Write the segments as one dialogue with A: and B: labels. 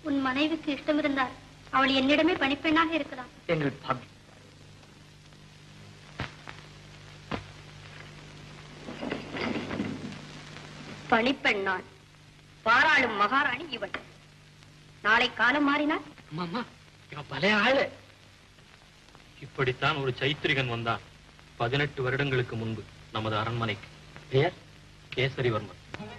A: உன் மனைவிக்கு இஷ்டம் இருந்தால் அவள் என்னிடமே பணிப்பெண்ணாக இருக்கலாம்
B: எங்கள் பாவி
A: பணிப்பெண் நான் பாராளும் மகாராணி இவள் நாளை காலம் மாறினாள்
B: அம்மா இவன் பழைய ஆளு
C: இப்படித்தான் ஒரு சைத்திரிகன் வந்தான் பதினெட்டு வருடங்களுக்கு முன்பு நமது அரண்மனைக்கு
B: பெயர்
C: கேசரிவர்மன்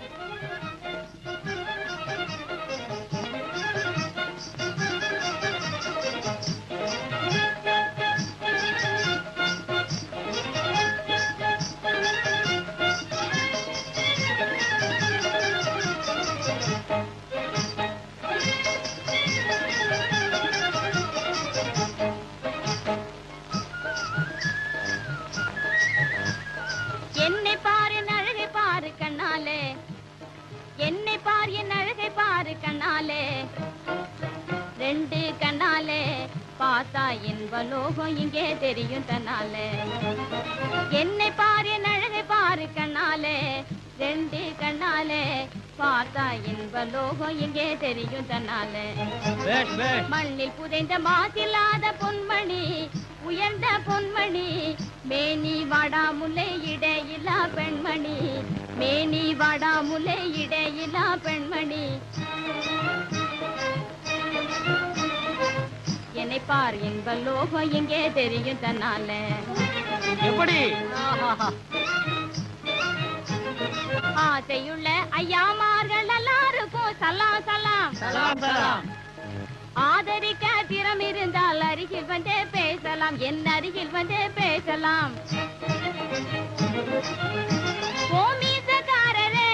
D: என்னை பாரு என் அழகை பாரு கண்ணாலே என்னை பார் என் அழகை பாரு கண்ணாலே ரெண்டு கண்ணாலே பார்த்தா என்ப லோகம் இங்கே தெரியும் தன்னாலே என்னை பார் என் அழகை பாரு கண்ணாலே ரெண்டு கண்ணாலே பார்த்தா என்ப லோகம் இங்கே தெரியும் தன்னாலே மண்ணில் புதைந்த மாசில்லாத பொன்மணி உயர்ந்த பொன்மணி மேனி வாடாமுலை இடையிலா பெண்மணி மேனி வாடாமுலை இடையிலா பெண்மணி என்னை பார் என்ப லோகம் எங்கே தெரியும் தன்னால
B: எப்படி
D: ஆசையுள்ள ஐயாமார்கள் எல்லாருக்கும் சலாம் சலாம்
B: சலாம் சலாம்
D: ஆதரிக்க திறம் இருந்தால் அருகில் வந்து பேசலாம் என் அருகில் வந்து பேசலாம் ஓமீசக்காரரே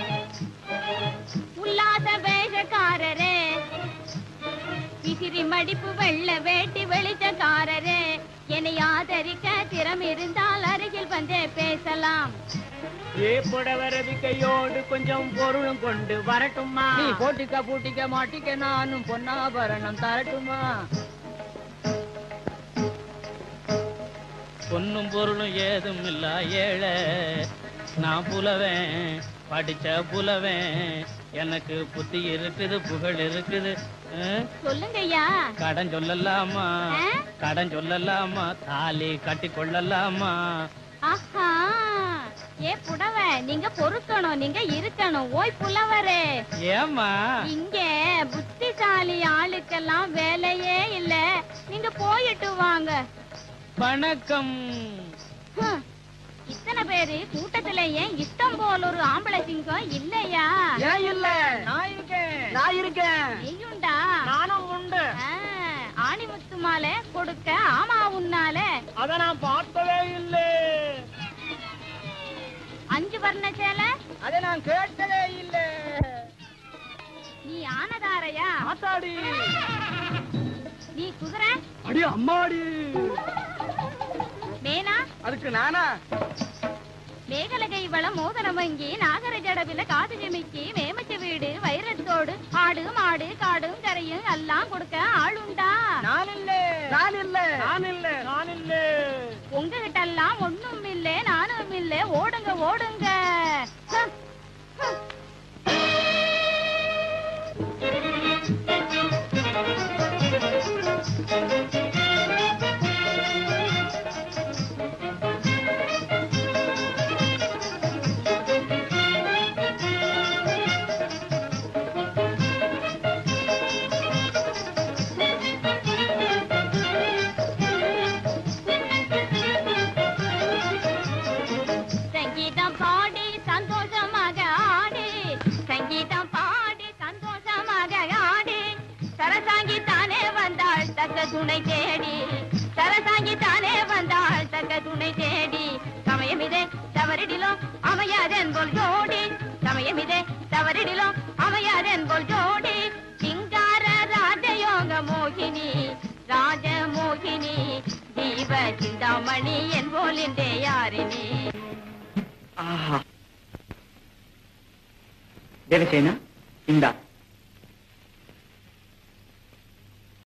D: உல்லாச வேஷக்காரரே விசிறி மடிப்பு வெள்ள வேட்டி வெளிச்சக்காரரே என்னை ஆதரிக்க திறம் இருந்தால் அருகில் வந்து பேசலாம்
E: ஏ புடவரவி கையோடு கொஞ்சம் பொருளும் கொண்டு வரட்டுமா
B: நீ போட்டிக்க பூட்டிக்க மாட்டிக்க நானும் பொன்னாபரணம் தரட்டுமா
E: பொன்னும் பொருளும் ஏதும் இல்ல ஏழை நான் புலவேன் படிச்ச புலவேன் எனக்கு புத்தி இருக்குது புகழ் இருக்குது அஹ்,
D: சொல்லுங்க ஐயா
E: கடன் சொல்லலாமா
D: ஆ?
E: கடன் சொல்லலாமா தாலி கட்டி கொள்ளலாமா
D: ஆஹா ஏ புடவ நீங்க பொறுக்கணும் நீங்க இருக்கணும் ஓய் புலவரே
E: ஏமா
D: இங்க புத்திசாலி ஆளுக்கெல்லாம் வேலையே இல்ல நீங்க போயிட்டு வாங்க
E: வணக்கம்
D: ஹம். இத்தனை பேரு கூட்டத்துல ஏன் இஷ்டம் போல ஒரு ஆம்பளை சிங்கம் இல்லையா
B: ஏன் இல்ல நான் இருக்கேன் நான் இருக்கேன்
D: நீயுண்டா
E: நானும் உண்டு
D: ஆ, ஆணிமுத்து மாலை கொடுக்க ஆமா உன்னால
E: அத நான் பார்த்ததே இல்லை
D: அஞ்சு வர்ண சேலை
B: அதை நான் கேட்டதே இல்ல
D: நீ ஆனதாரையா
B: ஆத்தாடி
D: நீ குதிரை
B: அடி அம்மாடி
D: மேனா
B: அதுக்கு நானா
D: மேகலகை வள மோதன வங்கி நாகர ஜடவில காது ஜமிக்கி மேமச்ச வீடு வைரத்தோடு ஆடு மாடு காடும் கரையும் எல்லாம் கொடுக்க ஆளுண்டா
B: நான் இல்ல நான் இல்ல
E: நான் இல்ல நான் இல்ல
D: உங்ககிட்ட எல்லாம் ஒண்ணும் இல்ல நானும் இல்ல ஓடுங்க ஓடுங்க ஹம், ஹம். சங்கீதம் பாடி சந்தோஷமாக ஆடி சங்கீதம் பாடி சந்தோஷமாக ஆடி சரசாங்கி தானே வந்தாள் தக்க துணை தேடி சரசாங்கி தானே வந்தாள் தக்க துணை தேடி சமயமிதே தவறிடிலும் அமையாதென் போல் ஜோடி சமயமிதே தவறிடிலும் அமையாதென் போல் ஜோடி சிங்கார ராஜயோக மோகினி ராஜ மோகினி ஜீவ சிந்தாமணி என் போலின்றே யாரினி
B: ஆஹா தேவசேனா இந்தா